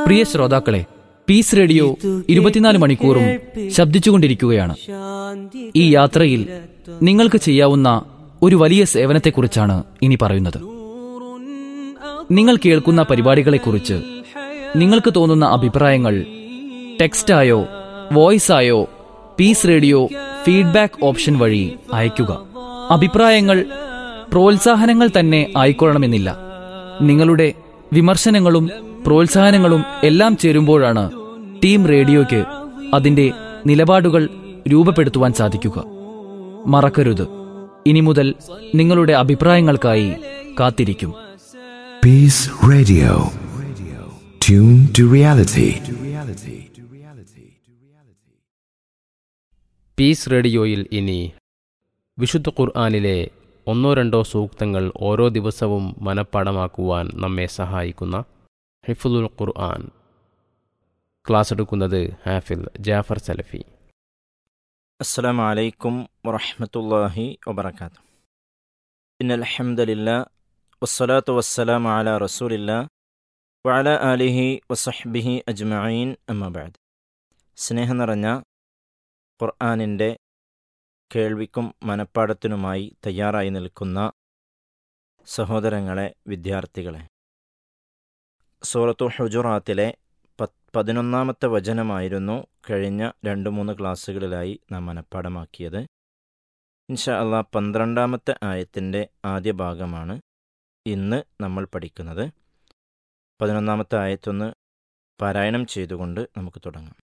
പ്രിയ ശ്രോതാക്കളെ piece radio ഇരുപത്തിനാല് മണിക്കൂറും ശബ്ദിച്ചുകൊണ്ടിരിക്കുകയാണ് ഈ യാത്രയിൽ നിങ്ങൾക്ക് ചെയ്യാവുന്ന ഒരു വലിയ സേവനത്തെക്കുറിച്ചാണ് ഇനി പറയുന്നത് നിങ്ങൾ കേൾക്കുന്ന പരിപാടികളെക്കുറിച്ച് നിങ്ങൾക്ക് തോന്നുന്ന അഭിപ്രായങ്ങൾ ടെക്സ്റ്റായോ വോയിസായോ പീസ് റേഡിയോ ഫീഡ്ബാക്ക് ഓപ്ഷൻ വഴി അയയ്ക്കുക അഭിപ്രായങ്ങൾ പ്രോത്സാഹനങ്ങൾ തന്നെ ആയിക്കൊള്ളണമെന്നില്ല നിങ്ങളുടെ വിമർശനങ്ങളും പ്രോത്സാഹനങ്ങളും എല്ലാം ചേരുമ്പോഴാണ് ടീം റേഡിയോയ്ക്ക് അതിന്റെ നിലപാടുകൾ രൂപപ്പെടുത്തുവാൻ സാധിക്കുക മറക്കരുത് ഇനി മുതൽ നിങ്ങളുടെ അഭിപ്രായങ്ങൾക്കായി കാത്തിരിക്കും Peace Radio. Tune to reality. Peace റേഡിയോയിൽ ഇനി വിശുദ്ധ ഖുർആാനിലെ ഒന്നോ രണ്ടോ സൂക്തങ്ങൾ ഓരോ ദിവസവും മനഃപ്പാടമാക്കുവാൻ നമ്മെ സഹായിക്കുന്ന ഹിഫുലുൽ ഖുർആൻ ക്ലാസ് എടുക്കുന്നത് ഹാഫിൽ ജാഫർ സലഫി السلام عليكم ورحمة الله وبركاته إن الحمد لله والصلاة والسلام على رسول الله وعلى آله وصحبه أجمعين أما بعد സ്നേഹം നിറഞ്ഞ ഖുർആാനിൻ്റെ കേൾവിക്കും മനപ്പാടത്തിനുമായി തയ്യാറായി നിൽക്കുന്ന സഹോദരങ്ങളെ വിദ്യാർത്ഥികളെ സൂറത്തു ഹുജുറാത്തിലെ പത്ത് പതിനൊന്നാമത്തെ വചനമായിരുന്നു കഴിഞ്ഞ രണ്ട് മൂന്ന് ക്ലാസ്സുകളിലായി നാം മനഃപ്പാടമാക്കിയത് ഇൻഷാ അള്ളാ പന്ത്രണ്ടാമത്തെ ആയത്തിൻ്റെ ആദ്യ ഭാഗമാണ് ഇന്ന് നമ്മൾ പഠിക്കുന്നത് പതിനൊന്നാമത്തെ ആയത്തൊന്ന് പാരായണം ചെയ്തുകൊണ്ട് നമുക്ക് തുടങ്ങാം